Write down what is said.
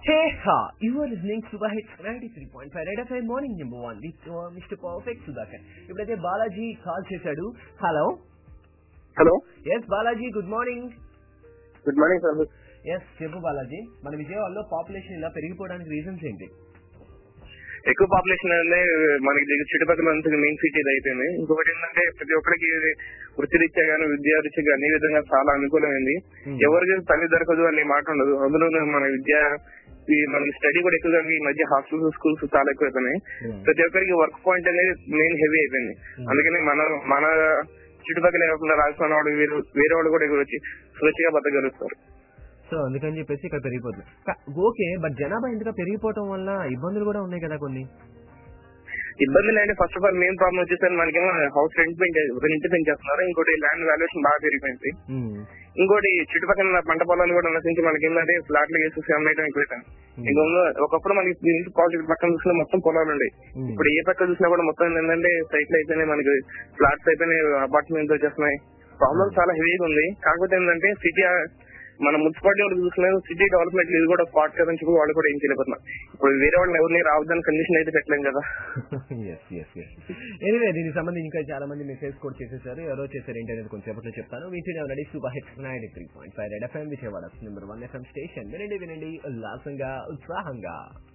Hey ha! You are listening to Super Hits 93.5 Red FM Morning Number 1 with uh, Mr. Perfect Sudhakar. ఇప్పుడైతే Balaji call చేశాడు hello hello yes Balaji good morning good morning sir yes చెప్పు బాలాజీ మన విజయవాడలో population ఇలా పెరిగిపోవడానికి reasons ఏంటి ఎక్కువ population అనేది మనకి దగ్గర చుట్టుపక్కల అంతా మెయిన్ సిటీ ఇది అయిపోయింది ఇంకొకటి ఏంటంటే ప్రతి ఒక్కరికి వృత్తిరీత్యా గానీ విద్యారీత్యా గానీ ఈ విధంగా చాలా అనుకూలమైంది Hmm. ఎవరికి తల్లి దొరకదు అనే మాట ఉండదు అందులో మన విద్య ఈ మన స్టడీ కూడా ఎక్కువగా ఈ మధ్య హాస్టల్స్ స్కూల్స్ చాలా ఎక్కువ అయిపోయినాయి ప్రతి ఒక్కరికి వర్క్ పాయింట్ అనేది మెయిన్ హెవీ అయిపోయింది Hmm. అందుకని మన మన చుట్టుపక్కల కాకుండా రాజస్థాన్ వాడు వేరే వేరే వాళ్ళు కూడా ఇక్కడ వచ్చి స్వేచ్ఛగా బతకగలుగుతారు సో అందుకని చెప్పేసి ఇక్కడ పెరిగిపోతుంది కా- ఓకే బట్ జనాభా ఇంతగా పెరిగిపోవటం వల్ల ఇబ్బందులు కూడా ఉన్నాయి కదా కొన్ని ఇబ్బందులు అంటే first of all main problem వచ్చేసరికి మనకేమో హౌస్ రెంట్ పెంచే రెంట్ పెంచేస్తున్నారు ఇంకోటి ల్యాండ్ వాల్యుయేషన్ బాగా పెరిగిపోయింది మ్మ్. ఇంకోటి చుట్టుపక్కల ఉన్న పంట పొలాలు కూడా నశించి మనకి ఏంటంటే ఫ్లాట్లు వేసి సెవెన్ ఐటమ్ ఎక్కువ ఇంకా ఉన్న- ఒకప్పుడు మనకి ఇంటి ప్రాజెక్ట్ పక్కన చూసినా మొత్తం పొలాలు ఉండేవి మ్మ్. ఇప్పుడు ఏ పక్క చూసినా కూడా మొత్తం ఏంటంటే సైట్లు అయిపోయినాయి మనకి ఫ్లాట్స్ అయిపోయినాయి అపార్ట్మెంట్స్ వచ్చేస్తున్నాయి ప్రాబ్లమ్ చాలా హెవీగా ఉంది కాకపోతే ఏంటంటే సిటీ మన మున్సిపాలిటీ వాళ్ళు చూసినా సిటీ డెవలప్మెంట్ ఇది కూడా స్పాట్ కదని చెప్పి వాళ్ళు కూడా ఏం చేయలేకపోతున్నారు ఇప్పుడు వేరే వాళ్ళని ఎవరిని రావద్దని కండిషన్ అయితే పెట్టలేం కదా ఎస్ ఎస్ ఎస్ ఎనివే దీనికి సంబంధించి ఇంకా చాలా మంది మెసేజ్ కూడా చేసేసారు ఎవరో చేశారు ఏంటి అనేది కొంచెం సేపట్లో చెప్తాను వీటిని already super hits nine three point five red FM Vijayawada number one FM station వినండి వినండి ఉల్లాసంగా ఉత్సాహంగా